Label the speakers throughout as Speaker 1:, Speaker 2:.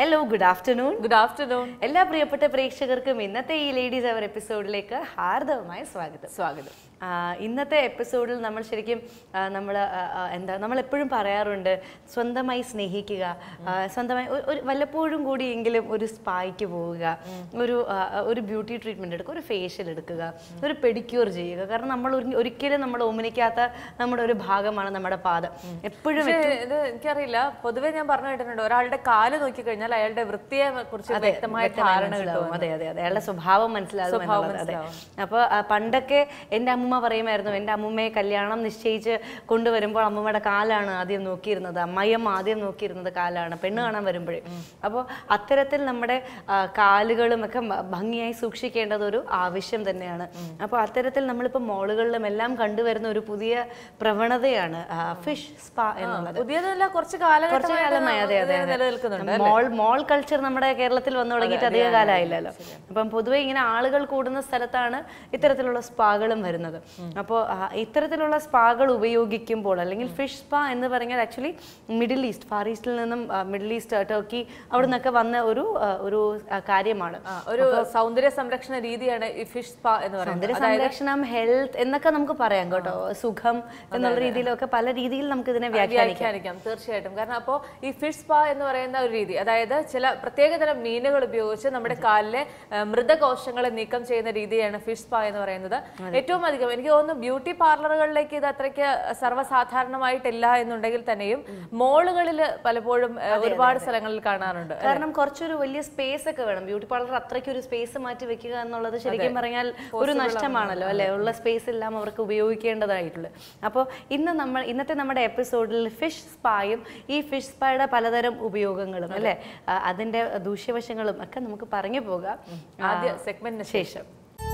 Speaker 1: Hello good afternoon
Speaker 2: good afternoon
Speaker 1: എല്ലാ പ്രിയപ്പെട്ട പ്രേക്ഷകർക്കും ഇന്നത്തെ ഈ ലേഡീസ് അവർ എപ്പിസോഡിലേക്ക് ഹാർദവമായ സ്വാഗതം
Speaker 2: സ്വാഗതം
Speaker 1: ആ, ഇന്നത്തെ എപ്പിസോഡിൽ നമ്മൾ ശരിക്കും നമ്മൾ എന്താ നമ്മൾ എപ്പോഴും പറയാറുണ്ട് സ്വന്തമായി സ്നേഹിക്കുക ആ, സ്വന്തമായി ഒ- ഒരു വല്ലപ്പോഴും കൂടിയെങ്കിലും ഒരു സ്പായ്ക്ക് പോവുക ഒരു ആ, ഒരു ബ്യൂട്ടി ട്രീറ്റ്മെന്റ് എടുക്കുക ഒരു ഫേഷ്യൽ എടുക്കുക ഒരു പെഡിക്യൂർ ചെയ്യുക കാരണം നമ്മൾ ഒരു- ഒരിക്കലും നമ്മൾ ഓമനിക്കാത്ത നമ്മുടെ ഒരു ഭാഗമാണ് നമ്മുടെ പാദം എപ്പോഴും
Speaker 2: പക്ഷേ ഇത് എനിക്കറിയില്ല പൊതുവെ ഞാൻ പറഞ്ഞു കേട്ടിട്ടുണ്ട് ഒരാളുടെ കാല് നോക്കിക്കഴിഞ്ഞാൽ അയാളുടെ വൃത്തിയെ കുറിച്ച് വ്യക്തമായ
Speaker 1: വ്യക്തമായി
Speaker 2: ധാരണ
Speaker 1: മനസ്സിലാവും.
Speaker 2: കിട്ടും
Speaker 1: അതെ അതെ അതെ അയാളുടെ സ്വഭാവം മനസ്സിലാകും
Speaker 2: സ്വഭാവം
Speaker 1: എന്നുള്ളത്. അതെ അപ്പോൾ പണ്ടൊക്കെ എൻ്റെ അമ്മൂമ്മ പറയുമായിരുന്നു എൻ്റെ അമ്മൂമ്മയെ കല്യാണം നിശ്ചയിച്ച് കൊണ്ടുവരുമ്പോൾ അമ്മൂമ്മയുടെ കാലാണ് ആദ്യം നോക്കിയിരുന്നത് അമ്മയമ്മ ആദ്യം നോക്കിയിരുന്നത് കാലാണ് പെണ്ണ് കാണാൻ വരുമ്പോഴേ അപ്പോൾ അത്തരത്തിൽ നമ്മുടെ ആ, കാലുകളും ഒക്കെ മ- ഭംഗിയായി സൂക്ഷിക്കേണ്ടത് ഒരു ആവശ്യം തന്നെയാണ് അപ്പോൾ അത്തരത്തിൽ നമ്മളിപ്പോൾ മോളുകളിലും എല്ലാം കണ്ടുവരുന്ന ഒരു പുതിയ പ്രവണതയാണ് ഫിഷ് സ്പാ എന്നുള്ളത്
Speaker 2: പുതിയതല്ല കുറച്ച്
Speaker 1: കുറച്ച് കാലമായി അതെ അതെ
Speaker 2: കാലഘട്ടമായിട്ട് നിലനിൽക്കുന്നുണ്ട്
Speaker 1: മോൾ മോൾ കൾച്ചർ നമ്മുടെ കേരളത്തിൽ വന്നു തുടങ്ങിയിട്ട് അധിക കാലമായില്ലല്ലോ അപ്പം പൊതുവെ ഇങ്ങനെ ആളുകൾ കൂടുന്ന സ്ഥലത്താണ് ഇത്തരത്തിലുള്ള സ്പാകളും വരുന്നത് അപ്പോൾ ഇത്തരത്തിലുള്ള സ്പാകൾ ഉപയോഗിക്കുമ്പോൾ അല്ലെങ്കിൽ ഫിഷ് സ്പാ എന്ന് പറഞ്ഞാൽ ആക്ച്വലി മിഡിൽ ഈസ്റ്റ് ഫാർ ഈസ്റ്റിൽ നിന്നും മിഡിൽ ഈസ്റ്റ് ടർക്കി അവിടെ നിന്നൊക്കെ വന്ന ഒരു ആ, ഒരു ആ, കാര്യമാണ്
Speaker 2: ആ, ഒരു സൗന്ദര്യ സംരക്ഷണ രീതിയാണ് ഈ ഫിഷ് സ്പാ എന്ന് പറയുന്നത്
Speaker 1: സൗന്ദര്യ സംരക്ഷണം ഹെൽത്ത് എന്നൊക്കെ നമുക്ക് പറയാം കേട്ടോ സുഖം എന്നുള്ള രീതിയിലൊക്കെ പല രീതിയിൽ നമുക്ക് ഇതിനെ വ്യാഖ്യാനിക്കാം
Speaker 2: വ്യാഖ്യാനിക്കാം തീർച്ചയായിട്ടും കാരണം അപ്പോൾ ഈ ഫിഷ് സ്പാ എന്ന് പറയുന്ന ഒരു രീതി അതായത് ചില പ്രത്യേകതരം മീനുകൾ ഉപയോഗിച്ച് നമ്മുടെ കാലിലെ ആ, മൃതകോശങ്ങളെ നീക്കം ചെയ്യുന്ന രീതിയാണ് ഫിഷ് സ്പാ എന്ന് പറയുന്നത് ഏറ്റവും അധികം എനിക്ക് തോന്നുന്നു ബ്യൂട്ടി പാർലറുകളിലേക്ക് ഇത് അത്രയ്ക്ക് സർവ്വസാധാരണമായിട്ടില്ല എന്നുണ്ടെങ്കിൽ തന്നെയും മോളുകളിൽ പലപ്പോഴും ആ, ഒരുപാട് സ്ഥലങ്ങളിൽ കാണാറുണ്ട്
Speaker 1: കാരണം കുറച്ചൊരു വലിയ സ്പേസ് ഒക്കെ വേണം ബ്യൂട്ടി പാർലർ അത്രയ്ക്ക് ഒരു സ്പേസ് മാറ്റി വെക്കുക എന്നുള്ളത് ശരിക്കും പറഞ്ഞാൽ ഒരു നഷ്ടമാണല്ലോ അല്ലെ ഉള്ള സ്പേസ് എല്ലാം അവർക്ക് ഉപയോഗിക്കേണ്ടതായിട്ടുള്ളത് അപ്പോൾ ഇന്ന് നമ്മൾ ഇന്നത്തെ നമ്മുടെ എപ്പിസോഡിൽ ഫിഷ് സ്പായും ഈ ഫിഷ് സ്പായുടെ പലതരം ഉപയോഗങ്ങളും അല്ലെ ആ, അതിന്റെ ദൂഷ്യവശങ്ങളും ഒക്കെ നമുക്ക് പറഞ്ഞു പോകാം
Speaker 2: ആദ്യ സെഗ്മെന്റിന്
Speaker 1: ശേഷം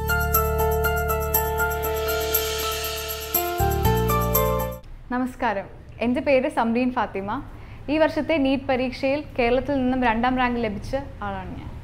Speaker 3: നമസ്കാരം എൻ്റെ പേര് സംരീൻ ഫാത്തിമ ഈ വർഷത്തെ നീറ്റ് പരീക്ഷയിൽ കേരളത്തിൽ നിന്നും രണ്ടാം റാങ്ക് ലഭിച്ച ആളാണ് ഞാൻ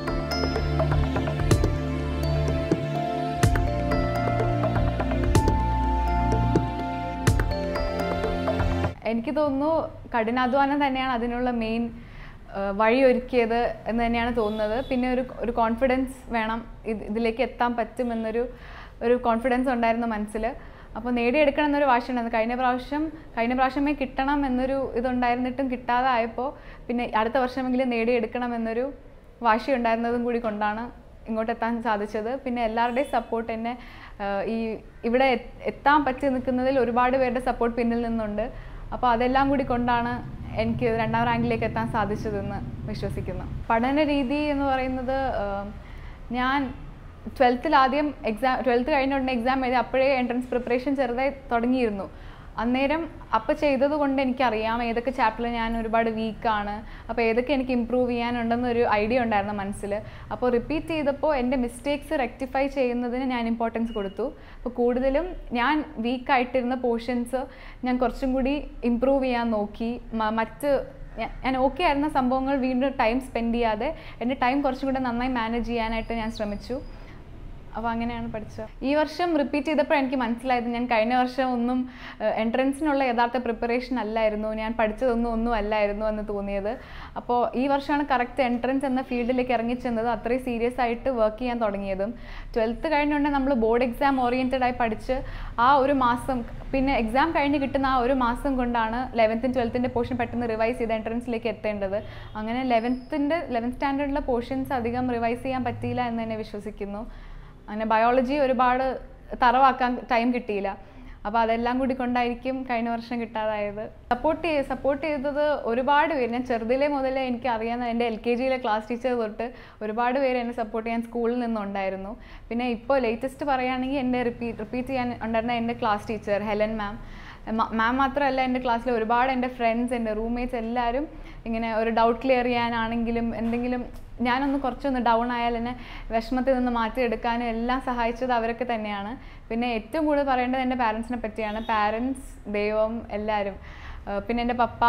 Speaker 3: എനിക്ക് തോന്നുന്നു കഠിനാധ്വാനം തന്നെയാണ് അതിനുള്ള മെയിൻ വഴിയൊരുക്കിയത് എന്ന് തന്നെയാണ് തോന്നുന്നത് പിന്നെ ഒരു ഒരു കോൺഫിഡൻസ് വേണം ഇത് ഇതിലേക്ക് എത്താൻ പറ്റുമെന്നൊരു ഒരു കോൺഫിഡൻസ് ഉണ്ടായിരുന്നു മനസ്സിൽ അപ്പോൾ നേടിയെടുക്കണം എന്നൊരു വാശിയുണ്ടായിരുന്നു കഴിഞ്ഞ പ്രാവശ്യം കഴിഞ്ഞ പ്രാവശ്യമേ കിട്ടണം എന്നൊരു ഇതുണ്ടായിരുന്നിട്ടും കിട്ടാതെ ആയപ്പോൾ പിന്നെ അടുത്ത വർഷമെങ്കിലും നേടിയെടുക്കണം എന്നൊരു വാശി ഉണ്ടായിരുന്നതും കൂടി കൊണ്ടാണ് ഇങ്ങോട്ട് എത്താൻ സാധിച്ചത് പിന്നെ എല്ലാവരുടെയും സപ്പോർട്ട് എന്നെ ആഹ് ഈ ഇവിടെ എ- എത്താൻ പറ്റി നിൽക്കുന്നതിൽ ഒരുപാട് പേരുടെ സപ്പോർട്ട് പിന്നിൽ നിന്നുണ്ട് അപ്പോൾ അതെല്ലാം കൂടി കൊണ്ടാണ് എനിക്ക് രണ്ടാം റാങ്കിലേക്ക് എത്താൻ സാധിച്ചതെന്ന് വിശ്വസിക്കുന്നു പഠന രീതി എന്ന് പറയുന്നത് ആഹ് ഞാൻ ട്വൽത്തിൽ ആദ്യം എക്സാം ട്വൽത്ത് കഴിഞ്ഞ ഉടനെ എക്സാം എഴുതി അപ്പോഴേ എൻട്രൻസ് പ്രിപ്പറേഷൻ ചെറുതായി തുടങ്ങിയിരുന്നു അന്നേരം അപ്പോൾ ചെയ്തത് കൊണ്ട് എനിക്കറിയാം ഏതൊക്കെ ചാപ്റ്ററിൽ ഞാൻ ഒരുപാട് വീക്കാണ് അപ്പോൾ ഏതൊക്കെ എനിക്ക് ഇമ്പ്രൂവ് ചെയ്യാനുണ്ടെന്നൊരു ഐഡിയ ഉണ്ടായിരുന്നു മനസ്സിൽ അപ്പോൾ റിപ്പീറ്റ് ചെയ്തപ്പോൾ എൻ്റെ മിസ്റ്റേക്സ് റെക്ടിഫൈ ചെയ്യുന്നതിന് ഞാൻ ഇമ്പോർട്ടൻസ് കൊടുത്തു അപ്പോൾ കൂടുതലും ഞാൻ വീക്കായിട്ടിരുന്ന പോർഷൻസ് ഞാൻ കുറച്ചും കൂടി ഇമ്പ്രൂവ് ചെയ്യാൻ നോക്കി മ- മറ്റ് ഞാൻ- ഞാൻ ഓക്കെ ആയിരുന്ന സംഭവങ്ങൾ വീണ്ടും ടൈം സ്പെൻഡ് ചെയ്യാതെ എൻ്റെ ടൈം കുറച്ചും കൂടെ നന്നായി മാനേജ് ചെയ്യാനായിട്ട് ഞാൻ ശ്രമിച്ചു അപ്പോൾ അങ്ങനെയാണ് പഠിച്ചത് ഈ വർഷം റിപ്പീറ്റ് ചെയ്തപ്പോൾ എനിക്ക് മനസ്സിലായത് ഞാൻ കഴിഞ്ഞ വർഷം ഒന്നും എൻട്രൻസിനുള്ള യഥാർത്ഥ പ്രിപ്പറേഷൻ അല്ലായിരുന്നു ഞാൻ പഠിച്ചതൊന്നും ഒന്നും അല്ലായിരുന്നു എന്ന് തോന്നിയത് അപ്പോൾ ഈ വർഷമാണ് കറക്റ്റ് എൻട്രൻസ് എന്ന ഫീൽഡിലേക്ക് ഇറങ്ങിച്ചെന്നത് അത്രയും സീരിയസ് ആയിട്ട് വർക്ക് ചെയ്യാൻ തുടങ്ങിയതും ട്വൽത്ത് കഴിഞ്ഞുകൊണ്ട് നമ്മൾ ബോർഡ് എക്സാം ഓറിയൻറ്റഡ് ആയി പഠിച്ച് ആ ഒരു മാസം പിന്നെ എക്സാം കഴിഞ്ഞ് കിട്ടുന്ന ആ ഒരു മാസം കൊണ്ടാണ് ലെവൻത്തും ട്വൽത്തിൻ്റെ പോർഷൻ പെട്ടെന്ന് റിവൈസ് ചെയ്ത് എൻട്രൻസിലേക്ക് എത്തേണ്ടത് അങ്ങനെ ലെവൻത്തിൻ്റെ ലെവൻത്ത് സ്റ്റാൻഡേർഡിലെ പോർഷൻസ് അധികം റിവൈസ് ചെയ്യാൻ പറ്റിയില്ല എന്ന് തന്നെ വിശ്വസിക്കുന്നു അങ്ങനെ ബയോളജി ഒരുപാട് തറവാക്കാൻ ടൈം കിട്ടിയില്ല അപ്പോൾ അതെല്ലാം കൂടി കൊണ്ടായിരിക്കും കഴിഞ്ഞ വർഷം കിട്ടാതായത് സപ്പോർട്ട് ചെയ്ത് സപ്പോർട്ട് ചെയ്തത് ഒരുപാട് പേര് ഞാൻ ചെറുതിലെ മുതലേ എനിക്ക് അറിയാവുന്ന എൻ്റെ എൽ കെ ജിയിലെ ക്ലാസ് ടീച്ചർ തൊട്ട് ഒരുപാട് പേര് എന്നെ സപ്പോർട്ട് ചെയ്യാൻ സ്കൂളിൽ നിന്നുണ്ടായിരുന്നു പിന്നെ ഇപ്പോൾ ലേറ്റസ്റ്റ് പറയുകയാണെങ്കിൽ എൻ്റെ റിപ്പീറ്റ് റിപ്പീറ്റ് ചെയ്യാൻ ഉണ്ടായിരുന്ന എൻ്റെ class teacher Helen ma'am ma'am മാത്രമല്ല എൻ്റെ ക്ലാസ്സിലെ ഒരുപാട് എൻ്റെ ഫ്രണ്ട്സ് എൻ്റെ റൂംമേറ്റ്സ് എല്ലാവരും ഇങ്ങനെ ഒരു ഡൗട്ട് ക്ലിയർ ചെയ്യാനാണെങ്കിലും എന്തെങ്കിലും ഞാനൊന്ന് കുറച്ചൊന്ന് ഡൗൺ ആയാൽ എന്നെ വിഷമത്തിൽ നിന്ന് മാറ്റിയെടുക്കാനും എല്ലാം സഹായിച്ചത് അവരൊക്കെ തന്നെയാണ് പിന്നെ ഏറ്റവും കൂടുതൽ പറയേണ്ടത് എൻ്റെ പാരൻസിനെ പറ്റിയാണ് പാരൻസ് ദൈവം എല്ലാവരും ആഹ് പിന്നെ എൻ്റെ പപ്പ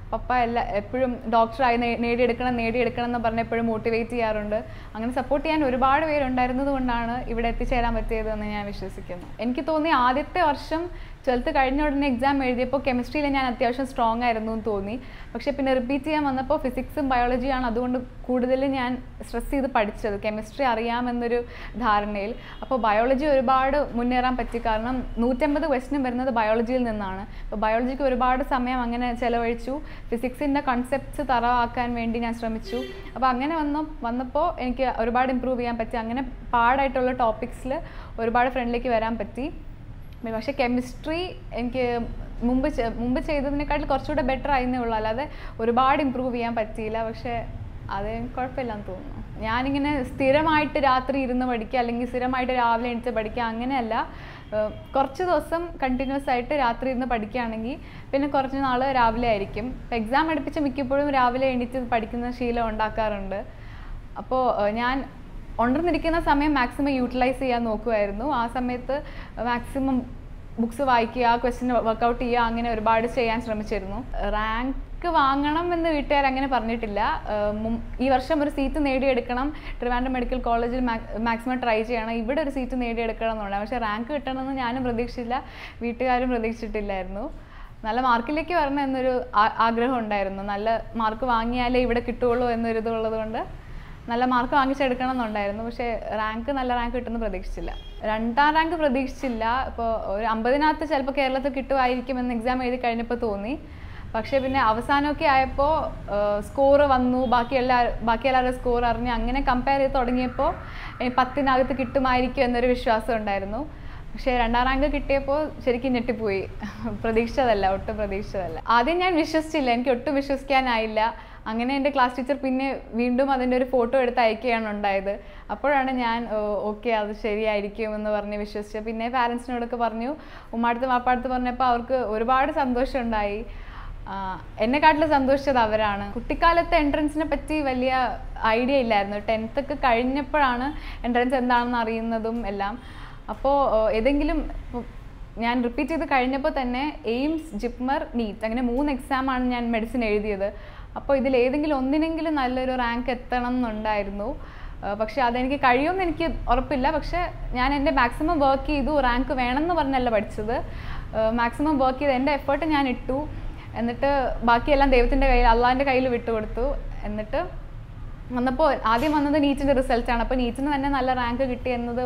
Speaker 3: പപ്പ എല്ലാ എപ്പോഴും ഡോക്ടറായി നേ- നേടിയെടുക്കണം നേടിയെടുക്കണം എന്ന് പറഞ്ഞ് എപ്പോഴും മോട്ടിവേറ്റ് ചെയ്യാറുണ്ട് അങ്ങനെ സപ്പോർട്ട് ചെയ്യാൻ ഒരുപാട് പേരുണ്ടായിരുന്നത് കൊണ്ടാണ് ഇവിടെ എത്തിച്ചേരാൻ പറ്റിയത് എന്ന് ഞാൻ വിശ്വസിക്കുന്നു എനിക്ക് തോന്നി ആദ്യത്തെ വർഷം ട്വൽത്ത് കഴിഞ്ഞ ഉടനെ എക്സാം എഴുതിയപ്പോൾ കെമിസ്ട്രിയിൽ ഞാൻ അത്യാവശ്യം സ്ട്രോങ് ആയിരുന്നു എന്ന് തോന്നി പക്ഷേ പിന്നെ റിപ്പീറ്റ് ചെയ്യാൻ വന്നപ്പോൾ ഫിസിക്സും ബയോളജിയാണ് അതുകൊണ്ട് കൂടുതൽ ഞാൻ സ്ട്രെസ് ചെയ്ത് പഠിച്ചത് കെമിസ്ട്രി അറിയാമെന്നൊരു ധാരണയിൽ അപ്പോൾ ബയോളജി ഒരുപാട് മുന്നേറാൻ പറ്റി കാരണം നൂറ്റമ്പത് ക്വസ്റ്റ്യൻ വരുന്നത് ബയോളജിയിൽ നിന്നാണ് അപ്പോൾ ബയോളജിക്ക് ഒരുപാട് സമയം അങ്ങനെ ചിലവഴിച്ചു ഫിസിക്സിൻ്റെ കൺസെപ്റ്റ്സ് തറവാക്കാൻ വേണ്ടി ഞാൻ ശ്രമിച്ചു അപ്പോൾ അങ്ങനെ വന്നു വന്നപ്പോൾ എനിക്ക് ഒരുപാട് ഇമ്പ്രൂവ് ചെയ്യാൻ പറ്റി അങ്ങനെ പാടായിട്ടുള്ള ടോപ്പിക്സിൽ ഒരുപാട് ഫ്രണ്ടിലേക്ക് വരാൻ പറ്റി പക്ഷേ കെമിസ്ട്രി എനിക്ക് മുമ്പ് ചെ- മുമ്പ് ചെയ്തതിനെക്കാട്ടിൽ കുറച്ചുകൂടെ ബെറ്റർ ആയിരുന്നേ ഉള്ളൂ അല്ലാതെ ഒരുപാട് ഇമ്പ്രൂവ് ചെയ്യാൻ പറ്റിയില്ല പക്ഷേ അത് കുഴപ്പമില്ലെന്ന് തോന്നുന്നു ഞാനിങ്ങനെ സ്ഥിരമായിട്ട് രാത്രി ഇരുന്ന് പഠിക്കുക അല്ലെങ്കിൽ സ്ഥിരമായിട്ട് രാവിലെ എണീറ്റ് പഠിക്കുക അങ്ങനെയല്ല ഏഹ് കുറച്ച് ദിവസം കണ്ടിന്യൂസ് ആയിട്ട് രാത്രി ഇരുന്ന് പഠിക്കുകയാണെങ്കിൽ പിന്നെ കുറച്ച് നാൾ രാവിലെ ആയിരിക്കും ഇപ്പം എക്സാം അടുപ്പിച്ച് മിക്കപ്പോഴും രാവിലെ എണീറ്റ് പഠിക്കുന്ന ശീലം ഉണ്ടാക്കാറുണ്ട് അപ്പോൾ ഞാൻ ഉണർന്നിരിക്കുന്ന സമയം മാക്സിമം യൂട്ടിലൈസ് ചെയ്യാൻ നോക്കുമായിരുന്നു ആ സമയത്ത് മാക്സിമം ബുക്സ് വായിക്കുക ക്വസ്റ്റ്യൻ വർക്കൗട്ട് ചെയ്യുക അങ്ങനെ ഒരുപാട് ചെയ്യാൻ ശ്രമിച്ചിരുന്നു റാങ്ക് വാങ്ങണം എന്ന് വീട്ടുകാർ അങ്ങനെ പറഞ്ഞിട്ടില്ല ഏഹ് മും- ഈ വർഷം ഒരു സീറ്റ് നേടിയെടുക്കണം ട്രിവാൻഡ്രം മെഡിക്കൽ കോളേജിൽ മാക്സിമം ട്രൈ ചെയ്യണം ഇവിടെ ഒരു സീറ്റ് നേടിയെടുക്കണം എന്നുള്ളത് പക്ഷേ റാങ്ക് കിട്ടണമെന്ന് ഞാനും പ്രതീക്ഷിച്ചില്ല വീട്ടുകാരും പ്രതീക്ഷിച്ചിട്ടില്ലായിരുന്നു നല്ല മാർക്കിലേക്ക് വരണം എന്നൊരു ആ- ആഗ്രഹം ഉണ്ടായിരുന്നു നല്ല മാർക്ക് വാങ്ങിയാലേ ഇവിടെ കിട്ടുള്ളൂ എന്നൊരു ഇതുള്ളത് കൊണ്ട് നല്ല മാർക്ക് വാങ്ങിച്ചെടുക്കണം എന്നുണ്ടായിരുന്നു പക്ഷേ റാങ്ക് നല്ല റാങ്ക് കിട്ടുമെന്ന് പ്രതീക്ഷിച്ചില്ല രണ്ടാം റാങ്ക് പ്രതീക്ഷിച്ചില്ല ഇപ്പോൾ ഒരു അമ്പതിനകത്ത് ചിലപ്പോൾ കേരളത്തിൽ കിട്ടുമായിരിക്കുമെന്ന് എക്സാം എഴുതി കഴിഞ്ഞപ്പോൾ തോന്നി പക്ഷേ പിന്നെ അവസാനമൊക്കെ ആയപ്പോൾ സ്കോർ വന്നു ബാക്കി എല്ലാ ബാക്കി എല്ലാവരുടെ സ്കോർ അറിഞ്ഞ് അങ്ങനെ കമ്പയർ ചെയ്ത് തുടങ്ങിയപ്പോൾ ഇനി പത്തിനകത്ത് കിട്ടുമായിരിക്കും എന്നൊരു വിശ്വാസം ഉണ്ടായിരുന്നു പക്ഷേ രണ്ടാം റാങ്ക് കിട്ടിയപ്പോൾ ശരിക്കും ഞെട്ടിപ്പോയി പ്രതീക്ഷിച്ചതല്ല ഒട്ടും പ്രതീക്ഷിച്ചതല്ല ആദ്യം ഞാൻ വിശ്വസിച്ചില്ല എനിക്ക് ഒട്ടും വിശ്വസിക്കാനായില്ല അങ്ങനെ എൻ്റെ ക്ലാസ് ടീച്ചർ പിന്നെ വീണ്ടും അതിൻ്റെ ഒരു ഫോട്ടോ എടുത്ത് അയക്കുകയാണ് ഉണ്ടായത് അപ്പോഴാണ് ഞാൻ ഓക്കെ അത് ശരിയായിരിക്കും എന്ന് പറഞ്ഞ് വിശ്വസിച്ചത് പിന്നെ പാരൻസിനോടൊക്കെ പറഞ്ഞു ഉമ്മാടുത്ത് വാപ്പാടുത്ത് പറഞ്ഞപ്പോൾ അവർക്ക് ഒരുപാട് സന്തോഷമുണ്ടായി ആഹ് എന്നെക്കാട്ടിലും സന്തോഷിച്ചത് അവരാണ് കുട്ടിക്കാലത്തെ എൻട്രൻസിനെ പറ്റി വലിയ ഐഡിയ ഇല്ലായിരുന്നു ടെൻത്ത് ഒക്കെ കഴിഞ്ഞപ്പോഴാണ് എൻട്രൻസ് എന്താണെന്ന് അറിയുന്നതും എല്ലാം അപ്പോൾ ഏതെങ്കിലും ഇപ്പൊ ഞാൻ റിപ്പീറ്റ് ചെയ്ത് കഴിഞ്ഞപ്പോൾ തന്നെ എയിംസ് ജിപ്മർ നീറ്റ് അങ്ങനെ മൂന്ന് എക്സാമാണ് ഞാൻ മെഡിസിൻ എഴുതിയത് അപ്പോൾ ഇതിൽ ഏതെങ്കിലും ഒന്നിനെങ്കിലും നല്ലൊരു റാങ്ക് എത്തണം എന്നുണ്ടായിരുന്നു ആ, പക്ഷേ അതെനിക്ക് കഴിയുമെന്ന് എനിക്ക് ഉറപ്പില്ല പക്ഷേ ഞാൻ എൻ്റെ മാക്സിമം വർക്ക് ചെയ്തു റാങ്ക് വേണമെന്ന് പറഞ്ഞല്ല പഠിച്ചത് മാക്സിമം വർക്ക് ചെയ്ത് എൻ്റെ എഫേർട്ട് ഞാൻ ഇട്ടു എന്നിട്ട് ബാക്കിയെല്ലാം ദൈവത്തിൻ്റെ കയ്യിൽ അള്ളാഹിൻ്റെ കയ്യിൽ വിട്ടുകൊടുത്തു എന്നിട്ട് വന്നപ്പോൾ ആദ്യം വന്നത് നീറ്റിൻ്റെ റിസൾട്ടാണ് അപ്പോൾ നീറ്റിന് തന്നെ നല്ല റാങ്ക് കിട്ടി എന്നത്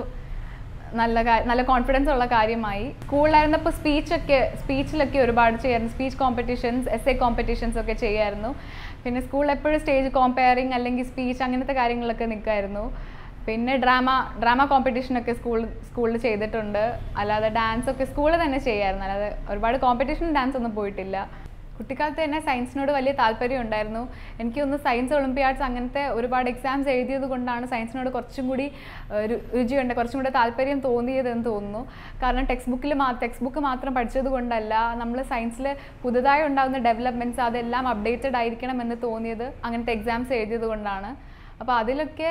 Speaker 3: നല്ല കാ- നല്ല കോൺഫിഡൻസ് ഉള്ള കാര്യമായി സ്കൂളിലായിരുന്നപ്പോൾ സ്പീച്ചൊക്കെ സ്പീച്ചിലൊക്കെ ഒരുപാട് ചെയ്യായിരുന്നു speech competitions essay competitions ഒക്കെ ചെയ്യായിരുന്നു പിന്നെ സ്കൂളിൽ എപ്പോഴും സ്റ്റേജ് കോമ്പയറിങ് അല്ലെങ്കിൽ സ്പീച്ച് അങ്ങനത്തെ കാര്യങ്ങളൊക്കെ നിൽക്കായിരുന്നു പിന്നെ ഡ്രാമ ഡ്രാമ കോമ്പറ്റീഷനൊക്കെ സ്കൂൾ സ്കൂളിൽ ചെയ്തിട്ടുണ്ട് അല്ലാതെ ഡാൻസ് ഒക്കെ സ്കൂളിൽ തന്നെ ചെയ്യായിരുന്നു അല്ലാതെ ഒരുപാട് കോമ്പറ്റീഷൻ ഡാൻസ് ഒന്നും പോയിട്ടില്ല കുട്ടിക്കാലത്ത് തന്നെ സയൻസിനോട് വലിയ താല്പര്യം ഉണ്ടായിരുന്നു എനിക്ക് ഒന്ന് സയൻസ് ഒളിമ്പിയാഡ്സ് അങ്ങനത്തെ ഒരുപാട് എക്സാംസ് എഴുതിയത് കൊണ്ടാണ് സയൻസിനോട് കുറച്ചും കൂടി ഏഹ്, രു- രുചിയുണ്ട് കുറച്ചും കൂടി താല്പര്യം തോന്നിയതെന്ന് തോന്നുന്നു കാരണം ടെക്സ്റ്റ് ബുക്കിൽ മാ ടെക്സ്റ്റ് ബുക്ക് മാത്രം പഠിച്ചത് കൊണ്ടല്ല നമ്മൾ സയൻസിൽ പുതുതായി ഉണ്ടാകുന്ന ഡെവലപ്മെൻറ്റ്സ് അതെല്ലാം അപ്ഡേറ്റഡ് ആയിരിക്കണം എന്ന് തോന്നിയത് അങ്ങനത്തെ എക്സാംസ് എഴുതിയത് കൊണ്ടാണ് അപ്പോൾ അതിലൊക്കെ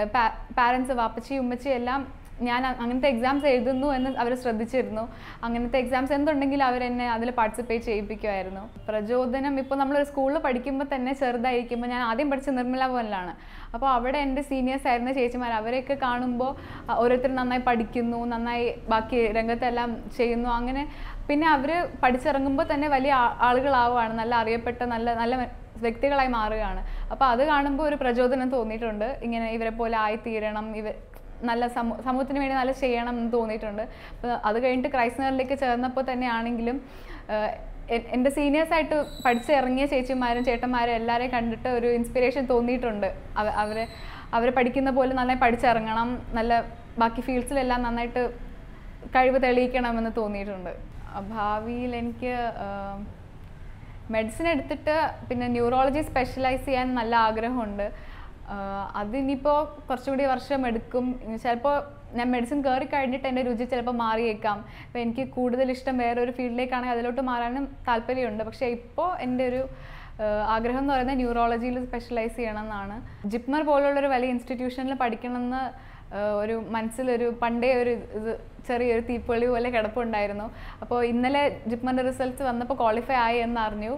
Speaker 3: പാരൻസ് വാപ്പച്ചി ഉമ്മച്ചി എല്ലാം ഞാൻ അ- അങ്ങനത്തെ എക്സാംസ് എഴുതുന്നു എന്ന് അവർ ശ്രദ്ധിച്ചിരുന്നു അങ്ങനത്തെ എക്സാംസ് എന്തുണ്ടെങ്കിലും അവരെന്നെ അതിൽ പാർട്ടിസിപ്പേറ്റ് ചെയ്യിപ്പിക്കുമായിരുന്നു പ്രചോദനം ഇപ്പോൾ നമ്മളൊരു സ്കൂളിൽ പഠിക്കുമ്പോൾ തന്നെ ചെറുതായിരിക്കുമ്പോൾ ഞാൻ ആദ്യം പഠിച്ച നിർമ്മല ഭവനിലാണ് അപ്പോൾ അവിടെ എൻ്റെ സീനിയേഴ്സ് ആയിരുന്ന ചേച്ചിമാർ അവരെയൊക്കെ കാണുമ്പോൾ അ, ഓരോരുത്തർ നന്നായി പഠിക്കുന്നു നന്നായി ബാക്കി രംഗത്തെല്ലാം ചെയ്യുന്നു അങ്ങനെ പിന്നെ അവർ പഠിച്ചിറങ്ങുമ്പോൾ തന്നെ വലിയ ആ- ആളുകളാവുകയാണ് നല്ല അറിയപ്പെട്ട നല്ല നല്ല വ്യക്തികളായി മാറുകയാണ് അപ്പോൾ അത് കാണുമ്പോൾ ഒരു പ്രചോദനം തോന്നിയിട്ടുണ്ട് ഇങ്ങനെ ഇവരെ പോലെ ആയിത്തീരണം ഇവ നല്ല സമൂ സമൂഹത്തിന് വേണ്ടി നല്ല ചെയ്യണം എന്ന് തോന്നിയിട്ടുണ്ട് അപ്പോൾ അത് കഴിഞ്ഞിട്ട് ക്രൈസ്നറിലേക്ക് ചേർന്നപ്പോൾ തന്നെ ആണെങ്കിലും എൻ്റെ സീനിയേഴ്സായിട്ട് പഠിച്ചിറങ്ങിയ ചേച്ചിമാരും ചേട്ടന്മാരും എല്ലാവരെയും കണ്ടിട്ട് ഒരു ഇൻസ്പിറേഷൻ തോന്നിയിട്ടുണ്ട് അവ- അവരെ അവർ പഠിക്കുന്ന പോലെ നന്നായി പഠിച്ചിറങ്ങണം നല്ല ബാക്കി ഫീൽഡ്സിലെല്ലാം നന്നായിട്ട് കഴിവ് തെളിയിക്കണമെന്ന് തോന്നിയിട്ടുണ്ട് ആ, ഭാവിയിൽ എനിക്ക് മെഡിസിൻ എടുത്തിട്ട് പിന്നെ ന്യൂറോളജി സ്പെഷ്യലൈസ് ചെയ്യാൻ നല്ല ആഗ്രഹമുണ്ട് ആഹ് അതിനിപ്പോൾ കുറച്ചുകൂടി വർഷം എടുക്കും ചിലപ്പോൾ ഞാൻ മെഡിസിൻ കയറി കഴിഞ്ഞിട്ട് എൻ്റെ രുചി ചിലപ്പോൾ മാറിയേക്കാം അപ്പോൾ എനിക്ക് കൂടുതൽ ഇഷ്ടം വേറെ ഒരു ഫീൽഡിലേക്കാണെങ്കിൽ അതിലോട്ട് മാറാനും താല്പര്യമുണ്ട് പക്ഷേ ഇപ്പോൾ എൻ്റെ ഒരു ആഹ് ആഗ്രഹം എന്ന് പറയുന്നത് ന്യൂറോളജിയിൽ സ്പെഷ്യലൈസ് ചെയ്യണം എന്നാണ് ജിപ്മർ പോലുള്ളൊരു വലിയ ഇൻസ്റ്റിറ്റ്യൂഷനിൽ പഠിക്കണമെന്ന് ആഹ് ഒരു മനസ്സിലൊരു പണ്ടേ ഒരു ഇത് ചെറിയൊരു തീപ്പൊളി പോലെ കിടപ്പുണ്ടായിരുന്നു അപ്പോൾ ഇന്നലെ ജിപ്മറിൻ്റെ റിസൾട്ട് വന്നപ്പോൾ ക്വാളിഫൈ ആയി എന്ന് അറിഞ്ഞു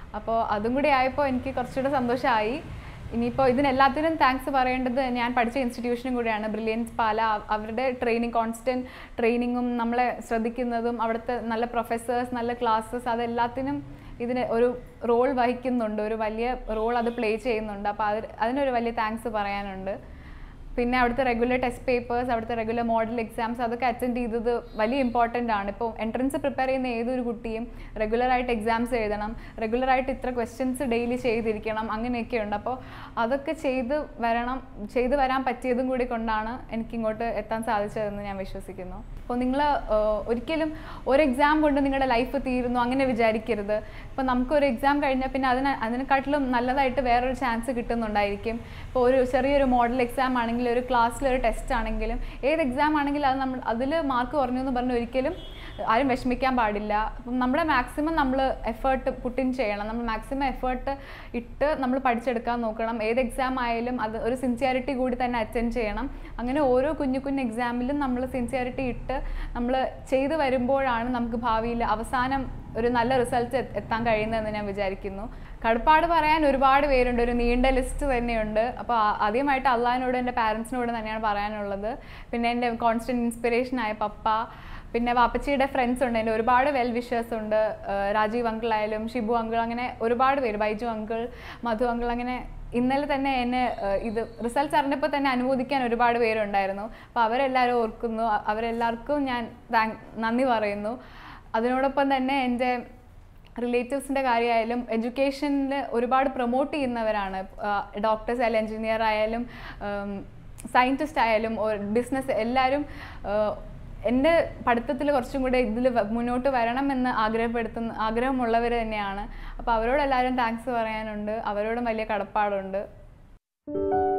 Speaker 3: അപ്പോൾ അതും കൂടി ആയപ്പോൾ എനിക്ക് കുറച്ചുകൂടെ സന്തോഷമായി ഇനിയിപ്പോൾ ഇതിനെല്ലാത്തിനും താങ്ക്സ് പറയേണ്ടത് ഞാൻ പഠിച്ച ഇൻസ്റ്റിറ്റ്യൂഷനും കൂടിയാണ് ബ്രില്യൻസ് പാല അവ- അവരുടെ ട്രെയിനിങ് കോൺസ്റ്റൻറ്റ് ട്രെയിനിങ്ങും നമ്മളെ ശ്രദ്ധിക്കുന്നതും അവിടുത്തെ നല്ല പ്രൊഫസേഴ്സ് നല്ല ക്ലാസ്സസ് അതെല്ലാത്തിനും ഇതിന് ഒരു റോൾ വഹിക്കുന്നുണ്ട് ഒരു വലിയ റോൾ അത് പ്ലേ ചെയ്യുന്നുണ്ട് അപ്പോൾ അത് അതിനൊരു വലിയ താങ്ക്സ് പറയാനുണ്ട് പിന്നെ അവിടുത്തെ റെഗുലർ ടെസ്റ്റ് പേപ്പേഴ്സ് അവിടുത്തെ റെഗുലർ മോഡൽ എക്സാംസ് അതൊക്കെ അറ്റൻഡ് ചെയ്തത് വലിയ ഇമ്പോർട്ടൻ്റ് ആണ് ഇപ്പോൾ എൻട്രൻസ് പ്രിപ്പയർ ചെയ്യുന്ന ഏതൊരു കുട്ടിയും റെഗുലറായിട്ട് എക്സാംസ് എഴുതണം റെഗുലറായിട്ട് ഇത്ര ക്വസ്റ്റ്യൻസ് ഡെയിലി ചെയ്തിരിക്കണം അങ്ങനെയൊക്കെ ഉണ്ട് അപ്പോൾ അതൊക്കെ ചെയ്ത് വരണം ചെയ്ത് വരാൻ പറ്റിയതും കൂടി കൊണ്ടാണ് എനിക്ക് ഇങ്ങോട്ട് എത്താൻ സാധിച്ചതെന്ന് ഞാൻ വിശ്വസിക്കുന്നു അപ്പോൾ നിങ്ങൾ ഒരിക്കലും ഒരു എക്സാം കൊണ്ട് നിങ്ങളുടെ ലൈഫ് തീരുന്നു അങ്ങനെ വിചാരിക്കരുത് ഇപ്പോൾ നമുക്കൊരു എക്സാം കഴിഞ്ഞാൽ പിന്നെ അതിന് അതിനെക്കാട്ടിലും നല്ലതായിട്ട് വേറൊരു ചാൻസ് കിട്ടുന്നുണ്ടായിരിക്കും ഇപ്പോൾ ഒരു ചെറിയൊരു മോഡൽ എക്സാം ആണെങ്കിലും ഒരു ക്ലാസ്സിൽ ഒരു ടെസ്റ്റ് ആണെങ്കിലും ഏത് എക്സാം ആണെങ്കിലും അത് നമ്മൾ അതിൽ മാർക്ക് കുറഞ്ഞു എന്ന് പറഞ്ഞ് ഒരിക്കലും ആരും വിഷമിക്കാൻ പാടില്ല അപ്പം നമ്മുടെ മാക്സിമം നമ്മൾ എഫേർട്ട് പുട്ടിൻ ചെയ്യണം നമ്മൾ മാക്സിമം എഫേർട്ട് ഇട്ട് നമ്മൾ പഠിച്ചെടുക്കാൻ നോക്കണം ഏത് എക്സാം ആയാലും അത് ഒരു സിൻസിയാരിറ്റി കൂടി തന്നെ അറ്റൻഡ് ചെയ്യണം അങ്ങനെ ഓരോ കുഞ്ഞു കുഞ്ഞു എക്സാമിലും നമ്മൾ സിൻസിയാരിറ്റി ഇട്ട് നമ്മൾ ചെയ്തു വരുമ്പോഴാണ് നമുക്ക് ഭാവിയിൽ അവസാനം ഒരു നല്ല റിസൾട്ട് എത്താൻ കഴിയുന്നതെന്ന് ഞാൻ വിചാരിക്കുന്നു കടപ്പാട് പറയാൻ ഒരുപാട് പേരുണ്ട് ഒരു നീണ്ട ലിസ്റ്റ് തന്നെയുണ്ട് അപ്പോൾ ആദ്യമായിട്ട് അള്ളഹാനോട് എൻ്റെ പാരൻസിനോട് തന്നെയാണ് പറയാനുള്ളത് പിന്നെ എൻ്റെ കോൺസ്റ്റൻറ്റ് ഇൻസ്പിറേഷനായ പപ്പ പിന്നെ വാപ്പച്ചിയുടെ ഫ്രണ്ട്സ് ഉണ്ട് എൻ്റെ ഒരുപാട് വെൽ വിഷേഴ്സ് ഉണ്ട് ഏഹ് രാജീവ് അങ്കിൾ ആയാലും ഷിബു അങ്കിൾ അങ്ങനെ ഒരുപാട് പേര് ബൈജു അങ്കിൾ മധു അങ്കിൾ അങ്ങനെ ഇന്നലെ തന്നെ എന്നെ ഏഹ് ഇത് റിസൾട്ട്സ് അറിഞ്ഞപ്പോൾ തന്നെ അനുമോദിക്കാൻ ഒരുപാട് പേരുണ്ടായിരുന്നു അപ്പോൾ അവരെല്ലാവരും ഓർക്കുന്നു അ- അവരെല്ലാവർക്കും ഞാൻ താങ്ക് നന്ദി പറയുന്നു അതിനോടൊപ്പം തന്നെ എൻ്റെ റിലേറ്റീവ്സിൻ്റെ കാര്യമായാലും എഡ്യൂക്കേഷനിൽ ഒരുപാട് പ്രൊമോട്ട് ചെയ്യുന്നവരാണ് ഡോക്ടേഴ്സ് ആയാലും എൻജിനീയർ ആയാലും സയൻറ്റിസ്റ്റ് ആയാലും ബിസിനസ് എല്ലാവരും ആഹ് എൻ്റെ പഠിത്തത്തിൽ കുറച്ചും കൂടെ ഇതിൽ മുന്നോട്ട് വരണം എന്ന് ആഗ്രഹപ്പെടുത്തുന്ന ആഗ്രഹമുള്ളവർ തന്നെയാണ് അപ്പോൾ അവരോട് എല്ലാവരും താങ്ക്സ് പറയാനുണ്ട് അവരോടും വലിയ കടപ്പാടുണ്ട്